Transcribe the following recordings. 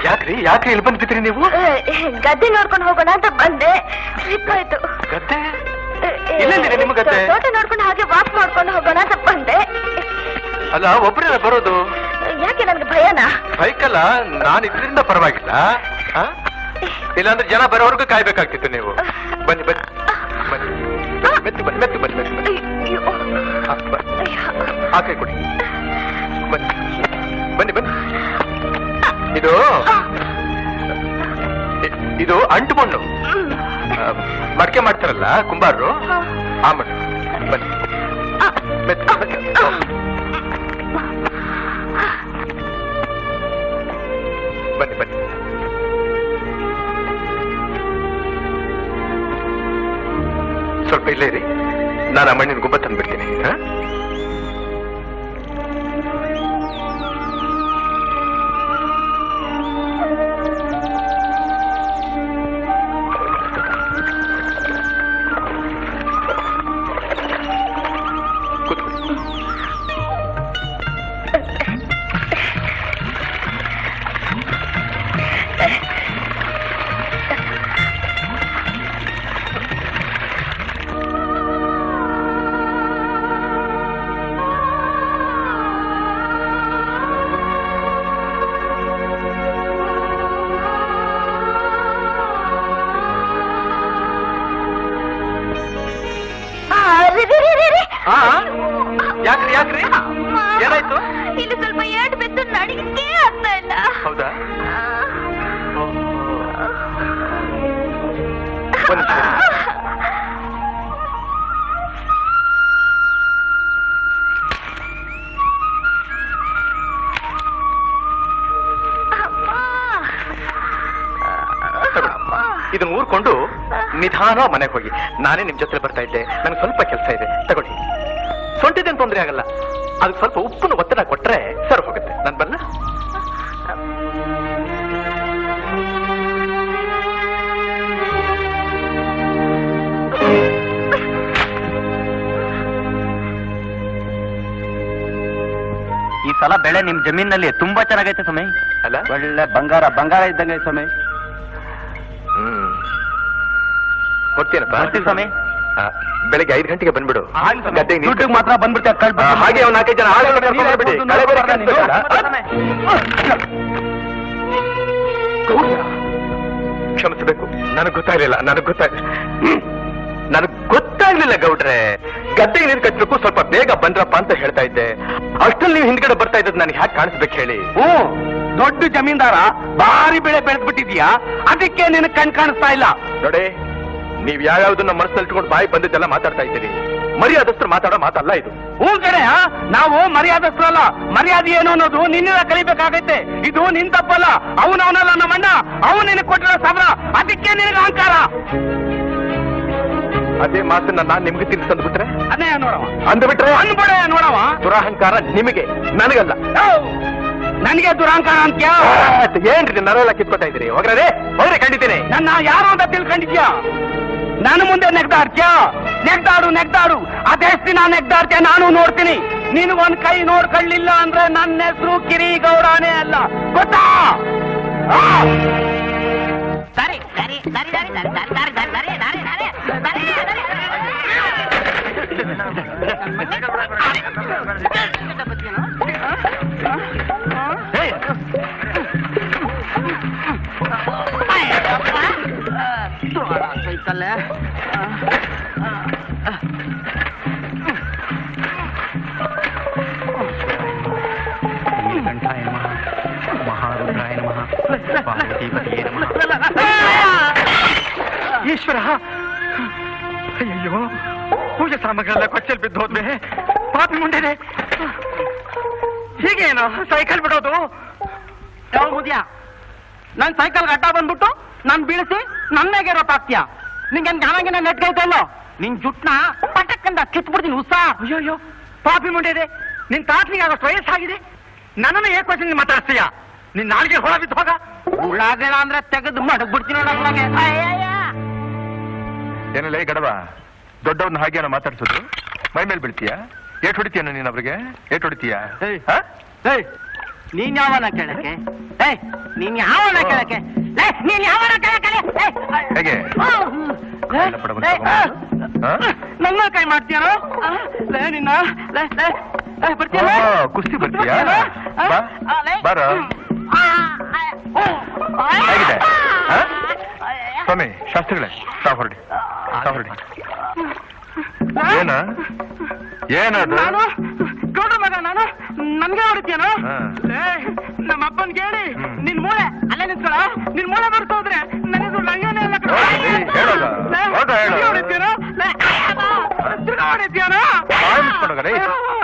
ಯಾಕ್ರಿ ಯಾಕ್ರಿ ಇಲ್ಲಿ ಬಂದ್ಬಿಟ್ರಿ ನೀವು ಗದ್ದೆ ನೋಡ್ಕೊಂಡು ಹೋಗೋಣ ಅಂತ ಬಂದೆ ಸ್ಲಿಪ್ ಆಯ್ತು ಗದ್ದೆ ಇಲ್ಲೆಲ್ಲಿದೆ ನಿಮ್ಮ ಗದ್ದೆ? ತೋಟ ನೋಡ್ಕೊಂಡು ಹಾಗೆ ವಾಕ್ ಮಾಡ್ಕೊಂಡು ಹೋಗೋಣ ಅಂತ ಬಂದೆ ಅಲ್ಲ ಒಬ್ಬರೇ ಬರೋದು ಯಾಕೆ ನನ್ಗೆ ಭಯನಾ ಬೈಕಲ್ಲ ನಾನು ಇದರಿಂದ ಪರವಾಗಿಲ್ಲ ಆ? ಇಲ್ಲಾಂದ್ರೆ ಜನ ಬರೋವರೆಗೂ ಕಾಯ್ಬೇಕಾಗ್ತಿತ್ತು ನೀವು ಬನ್ನಿ ಬನ್ನಿ ಬನ್ನಿ ಮೆತ್ತು ಬನ್ನಿ ಮೆತ್ತು ಬನ್ನಿ ಮೆತ್ತು ಬನ್ನಿ ಅಯ್ಯೋ. ಆ, ಬನ್ನಿ. ಅಯ್ಯೋ. ಆ ಕೈ ಕೊಡಿ ಬನ್ನಿ ಬನ್ನಿ ಬನ್ನಿ ಇದು ಇ- ಇದು ಅಂಟು ಮಣ್ಣು ಹ್ಮ್. ಆ, ಮಡಕೆ ಮಾಡ್ತಾರಲ್ಲ ಕುಂಬಾರರು ಆ ಮಣ್ಣು ಬನ್ನಿ ಮೆತ್ತು ಮೆತ್ತು. ಬನ್ನಿ ಬನ್ನಿ ಸ್ವಲ್ಪ ಇಲ್ಲೇ ಇರಿ ನಾನು ಆ ಮಣ್ಣಿನ ಗುಬ್ಬ ತಂದ್ಬಿಡ್ತೀನಿ ಹಾ ಕೂತ್ಕೊಳ್ಳಿ ಆ, ರೀ, ರೀ, ರೀ, ರೀ, ರೀ. ಆ? ಯಾಕ್ರಿ ಯಾಕ್ರಿ ಅಮ್ಮ. ಏನಾಯ್ತು ಇಲ್ಲಿ ಸ್ವಲ್ಪ ಏಟ್ ಬಿದ್ದು ನಡಿಗೆ ಆಗ್ತಾ ಇಲ್ಲ ಹೌದಾ ಆ. ಒಂದ್ ನಿಮಿಷ. ಅಮ್ಮ. ಅಮ್ಮ. ಇದನ್ನ ಊರ್ಕೊಂಡು ನಿಧಾನ ಮನೆಗೆ ಹೋಗಿ ನಾನೇ ನಿಮ್ ಜೊತೆ ಬರ್ತಾ ಇದ್ದೆ ನನಗೆ ಸ್ವಲ್ಪ ಕೆಲಸ ಇದೆ ತಗೊಳ್ಳಿ ಸೊಂಟಿದೇನು ತೊಂದರೆ ಆಗಲ್ಲ ಅದಕ್ಕೆ ಸ್ವಲ್ಪ ಉಪ್ಪನ್ನು ಒತ್ತಡ ಕೊಟ್ರೆ ಸರ್ ಹೋಗುತ್ತೆ ನಾನು ಬಲ್ಲ ಈ ಸಲ ಬೆಳೆ ನಿಮ್ ಜಮೀನಲ್ಲಿ ತುಂಬಾ ಚೆನ್ನಾಗೈತೆ ಸಮಯ ಅಲ್ಲ ಒಳ್ಳೆ ಬಂಗಾರ ಬಂಗಾರ ಇದ್ದಂಗೆ ಸಮಯ ಹ್ಮ್ ಹೋಗ್ತೀನಪ್ಪ ಬರ್ತೀವಿ ಸ್ವಾಮಿ. ಆ, ಬೆಳಿಗ್ಗೆ ಐದು ಗಂಟೆಗೆ ಬಂದ್ಬಿಡು ಗದ್ದೆಗೆ ನೀರ್ ದುಡ್ಡಿಗೆ ಮಾತ್ರ ಬಂದ್ಬಿಡ್ತೀಯ ಆ, ಹಾಗೆ ಒಂದ್ ನಾಲ್ಕೈದು ಜನ ಆಳುಗಳನ್ನ ಕರ್ಕೊಂಡು ಬರ್ಬಿಡಿ. ಕಳೆ ಬೇರೆ ಕೆಲ್ಸ ಬೇಡ. ಗೌಡ್ರ, ಕ್ಷಮಿಸಬೇಕು ನನಗ್ ಗೊತ್ತಾಗ್ಲಿಲ್ಲ ನನಗ್ ಗೊತ್ತಾಗ್ಲಿಲ್ಲ ನನಗ್ ಗೊತ್ತಾಗ್ಲಿಲ್ಲ ಗೌಡ್ರೆ ಗದ್ದೆಗೆ ನೀರು ಕಟ್ಟಬೇಕು ಸ್ವಲ್ಪ ಬೇಗ ಬಂದ್ರಪ್ಪ ಅಂತ ಹೇಳ್ತಾ ಇದ್ದೆ ಅಷ್ಟ್ರಲ್ಲಿ ನೀವು ಹಿಂದ್ಗಡೆ ಬರ್ತಾ ಇದ್ದದ್ ನನಗೆ ಹ್ಯಾಕ್ ಕಾಣಿಸ್ಬೇಕು ಹೇಳಿ ಹ್ಮ್ ದೊಡ್ಡ ಜಮೀನ್ದಾರ ಭಾರಿ ಬೆಳೆ ಬೆಳೆದ್ಬಿಟ್ಟಿದ್ಯಾ ಅದಕ್ಕೆ ನಿನಗ್ ಕಣ್ ಕಾಣಿಸ್ತಾ ಇಲ್ಲ ನೋಡಿ ನೀವ್ ಯಾವ್ಯಾವ್ದನ್ನ ಮನಸ್ಸಲ್ಲಿ ಇಟ್ಕೊಂಡು ಬಾಯಿ ಬಂದಿದ್ದೆಲ್ಲ ಮಾತಾಡ್ತಾ ಇದ್ದೀರಿ ಮರ್ಯಾದಸ್ತರು ಮಾತಾಡೋ ಮಾತಲ್ಲ ಇದು ಹ್ಞೂ ಕಡೆ ಆ? ನಾವು ಮರ್ಯಾದಸ್ಥರಲ್ಲ ಮರ್ಯಾದೆ ಏನು ಅನ್ನೋದು ನಿನ್ನಿಂದ ಕಲಿಬೇಕಾಗೈತೆ ಇದು ನಿನ್ ತಪ್ಪಲ್ಲ ಅವನವನಲ್ಲ ನಮ್ಮಣ್ಣ ಅವನು ನಿನಗೆ ಕೊಟ್ಟಿರೋ ಸಾವಿರ ಅದಕ್ಕೆ ನಿನಗೆ ಅಹಂಕಾರ ಅದೇ ಮಾತನ್ನ ನಾನ್ ನಿಮ್ಗೆ ತಿನ್ಸ್ ತಂದ್ಬಿಟ್ರೆ ಅದೇ ನೋಡವ ಅಂದ್ಬಿಟ್ರೆ ಅನ್ಬೇಡ ನೋಡವ ದುರಹಂಕಾರ ನಿಮಗೆ ನನಗಲ್ಲ ನನಗೆ ದುರಹಂಕಾರ ಅಂತ್ಯ ಆ, ಏನ್ರಿ ನರೆಲ್ಲ ಕಿತ್ಕೊತಾ ಇದ್ದೀರಿ ಹೋಗ್ರೆ ಹೋಗ್ರೆ ಖಂಡಿತೀನಿ ನನ್ನ ಯಾರು ಅಂತ ತಿಳ್ಕೊಂಡಿದ್ಯಾ ನಾನು ಮುಂದೆ ನೆಗ್ದಾಡ್ತ್ಯಾ ನೆಗ್ದಾಡು ನೆಗ್ದಾಡು ಅದೆಷ್ಟು ದಿನ ನೆಗ್ದಾಡ್ತೀಯ ನಾನು ನೋಡ್ತೀನಿ ನಿನಗೊಂದ್ ಕೈ ನೋಡ್ಕೊಳ್ಳಿಲ್ಲ ಅಂದ್ರೆ ನನ್ನ ಹೆಸರು ಕಿರಿಗೌಡನೇ ಅಲ್ಲ ಗೊತ್ತಾ ಆ! ಸರಿ ಸರಿ ಸರಿ ಸರಿ ಸರಿ ಸರಿ ಸರಿ ಸರಿ ಸರಿ ಸರಿ ಸರಿ ಸೈಕಲ್ ನೀಲಕಂಠಾಯ ನಮಃ ಮಹಾರುದ್ರಾಯ ನಮಃ ಪಾರ್ವತೀಪತಿಯೇ ನಮಃ ಈಶ್ವರ ಅಯ್ಯಯ್ಯೋ ಪೂಜೆ ಸಾಮಗ್ರಿಯೆಲ್ಲ ಕೊಚ್ಚಲ್ ಬಿದ್ದು ಹೋದ್ವೆ ಪಾಪಿ ಮುಂಡೆನೆ ಹೀಗೇನು ಸೈಕಲ್ ಬಿಡೋದು ಯಾವ ಮುದ್ಯ ನನ್ ಸೈಕಲ್ ಅಡ್ಡ ಬಂದ್ಬಿಟ್ಟು ನನ್ ಬೀಳಿಸಿ ನನ್ನೆಗೆ ರೊತ್ತಾಕ್ತೀಯ ನಿಂಗೇನ್ ಜ್ಞಾನಗಿನ ನೆಟ್ಗೈತಲ್ಲ ನಿನ್ ಜುಟ್ನ ಪಟಕ್ಕಂದ ಕಿತ್ಬಿಡ್ತೀನಿ ಉತ್ಸಾ ಅಯ್ಯಯ್ಯೋ ಪಾಪಿ ಮುಂಡೆದೆ ನಿನ್ ತಾತನಿಗೆ ಆಗೋಷ್ಟು ವಯಸ್ಸಾಗಿದೆ ನನ್ನನ್ನು ಏಕ್ ಕ್ವಶನ್ ನೀನ್ ಮಾತಾಡ್ತೀಯ ನಿನ್ ನಾಲ್ಗೆ ಹೊಳ ಬಿದ್ದು ಹೋಗ ಉಳ್ಳಾಗಣ ಅಂದ್ರೆ ತೆಗೆದು ಮಡಗ್ಬಿಡ್ತೀನಿ ನೋಡಂಗೆ ಏನಿಲ್ಲ ಈ ಗಡವ ದೊಡ್ಡವನ್ನ ಹಾಗೆ ಮಾತಾಡ್ಸೋದು ಮೈ ಮೇಲೆ ಬೀಳ್ತೀಯ ಏಟ್ ಹೊಡಿತೀಯ ನೀನ್ ಅವ್ರಿಗೆ ಏಟ್ ಹೊಡಿತೀಯ ನೀನ್ ಯಾವನ ಕೇಳಕ್ಕೆ ಏ ನೀನ್ ಯಾವನ ಕೇಳಕ್ಕೆ ಲೇ, ನೀನ್ ಯಾವನ ಕೇಳಕ್ಕೆ ಲೇ? ಏ, ಹೇಗೆ? ಆ, ಎಲ್ಲ ಪಡಬಲ ಲೇ, ಆ, ಹಾ? ನನ್ನ ಕೈ ಮಾಡ್ತೀಯನೋ ಆ, ಲೇ ನಿನ್ನ ಲೇ ಲೇ ಏ, ಬರ್ತೀಯಾ ಲೇ? ಓ, ಕುಸ್ತಿ ಬರ್ತೀಯಾ? ಬರ್ತೀಯನೋ? ಆ, ಬಾ, ಆ, ಲೇ. ಬಾರೋ. ಆ, ಆ, ಆ, ಹೇಗಿದೆ? ಆ, ಹಾ? ಆ, ಸ್ವಾಮಿ ಶಾಸ್ತ್ರಿಗಳೇ ತಾವ್ ಹೊರಡಿ ತಾವ್ ಹೊರಡಿ ಏನ ಏನದು ನಾನು ಗೌಡ ಮಗ ನಾನು ನನ್ಗೆ ಹೊಡಿತೀಯನೋ ಹಾ. ಲೇ, ನಮ್ಮ ಅಪ್ಪನ್ ಕೇಳಿ ಹ್ಮ್. ನಿನ್ ಮೂಳೆ ಅಲ್ಲೇ ನಿಂತ್ಕೊಳ ನಿನ್ ಮೂಳೆ ಬರ್ತಾ ಹೋದ್ರೆ ನನಗೆ ನಂಗೇನೆ ಇಲ್ಲ ಕಣೋ. ಹೋಗಿ, ಹೇಳೋದು. ಲೇ, ಹೋಗ ಹೇಳು. ತಿರ್ಗಾ ಹೊಡಿತೀಯನೋ? ಲೇ, ಅಯ್ಯಮ್ಮ, ತಿರ್ಗಾ ಹೊಡಿತೀಯನೋ? ಬಾಯ್ ಮುಚ್ಕೊಂಡೋಗಲೇ.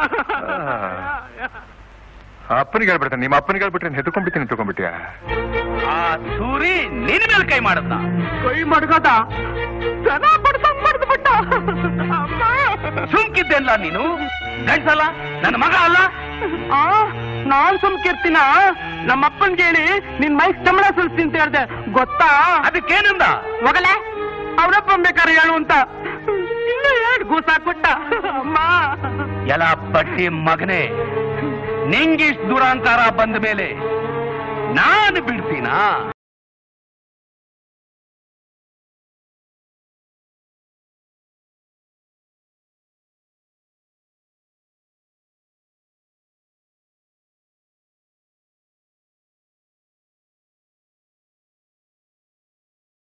ಅಪ್ಪನಿಗೆ ಹೇಳ್ಬಿಡ್ತಾನೆ ನಿಮ್ಮ ಅಪ್ಪನಿಗೆ ಹೇಳ್ಬಿಟ್ರೆ ಹೆದರ್ಕೊಂಡ್ಬಿಡ್ತೀನಿ ತಗೊಂಡ್ಬಿಟ್ಟಿಯಾ ಆ ಸೂರಿ ನಿನ್ ಮೇಲೆ ಕೈ ಮಾಡದ್ನ ಕೈ ಮಡ್ಗದ ಜನ ಬಡ್ದಂಗ್ ಬಡ್ದು ಬಿಟ್ಟ ಸುಮ್ಕಿದ್ದೆಲ್ಲ ನೀನು ಗಂಡ್ಸಲ್ಲ ನನ್ನ ಮಗ ಅಲ್ಲ ಆ ನಾನ್ ಸುಮ್ಕಿರ್ತೀನ ನಮ್ಮ ಅಪ್ಪನ್ ಕೇಳಿ ನಿನ್ ಮೈಕ್ ಚಮಡ ಸುಲ್ಸ್ತೀನಿ ಅಂತ ಹೇಳ್ದೆ ಗೊತ್ತಾ ಅದಕ್ಕೇನಂದ ಹೋಗಲೆ ಅವನಪ್ಪ ಬೇಕಾದ್ರೆ ಹೇಳು ಅಂತ ಇನ್ನು ಎರಡು ಗೂಸ ಕೊಟ್ಟ ಅಮ್ಮ ಎಲ್ಲ ಬಡ್ಡಿ ಮಗನೇ ನಿಂಗಿಷ್ಟು ದುರಾಂಕಾರ ಬಂದ ಮೇಲೆ ನಾನು ಬಿಡ್ತೀನಾ